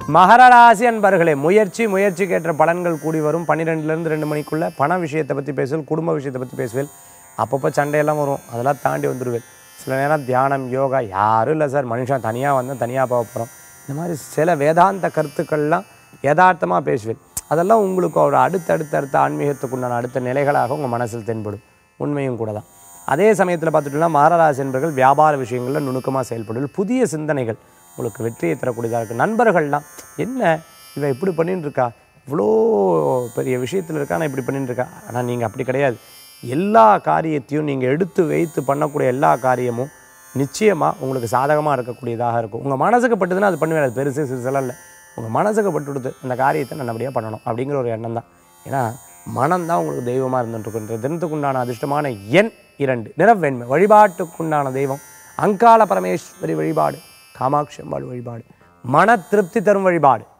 மகர ராசி அன்பர்களே முயற்சி முயற்சிக்கேற்ற பலன்கள் கூடி வரும் பன்னிரெண்டுலேருந்து ரெண்டு மணிக்குள்ள பண விஷயத்தை பற்றி பேசுவேன் குடும்ப விஷயத்தை பற்றி பேசுவேன் அப்பப்போ சண்டையெல்லாம் வரும் அதெல்லாம் தாண்டி வந்துடுவேன் சில நேரம் தியானம் யோகா யாரும் இல்லை சார் மனுஷன் தனியாக வந்தால் தனியாக போக போகிறோம் இந்த மாதிரி சில வேதாந்த கருத்துக்கள்லாம் யதார்த்தமாக பேசுவேன் அதெல்லாம் உங்களுக்கு ஒரு அடுத்த அடுத்த அடுத்த ஆன்மீகத்துக்குண்டான அடுத்த நிலைகளாக உங்கள் மனசில் தென்படும் உண்மையும் கூட தான் அதே சமயத்தில் பார்த்துட்டோம்னா மாரராசி என்பர்கள் வியாபார விஷயங்களில் நுணுக்கமாக செயல்படுவது புதிய சிந்தனைகள் உங்களுக்கு வெற்றியை தரக்கூடியதாக இருக்குது நண்பர்கள்லாம் என்ன இவன் இப்படி பண்ணிட்டு இருக்கா இவ்வளோ பெரிய விஷயத்தில் இருக்கா நான் இப்படி பண்ணிட்டு இருக்கா ஆனால் நீங்கள் அப்படி கிடையாது எல்லா காரியத்தையும் நீங்கள் எடுத்து வைத்து பண்ணக்கூடிய எல்லா காரியமும் நிச்சயமாக உங்களுக்கு சாதகமாக இருக்கக்கூடியதாக இருக்கும் உங்கள் மனசுக்கு பட்டுதுன்னா அது பண்ணுவேன் அது பெருசு சிறுசெல்லாம் இல்லை உங்கள் மனசுக்கு பட்டு கொடுத்து அந்த காரியத்தை நல்லபடியாக பண்ணணும் அப்படிங்கிற ஒரு எண்ணம் தான் ஏன்னா மனம் தான் உங்களுக்கு தெய்வமாக இருந்துட்டு தினத்துக்குண்டான அதிர்ஷ்டமான எண் இரண்டு நிறவெண்மை வழிபாட்டுக்குண்டான தெய்வம் அங்காள பரமேஸ்வரி வழிபாடு காமாட்சி அம்பாள் வழிபாடு மன திருப்தி தரும் வழிபாடு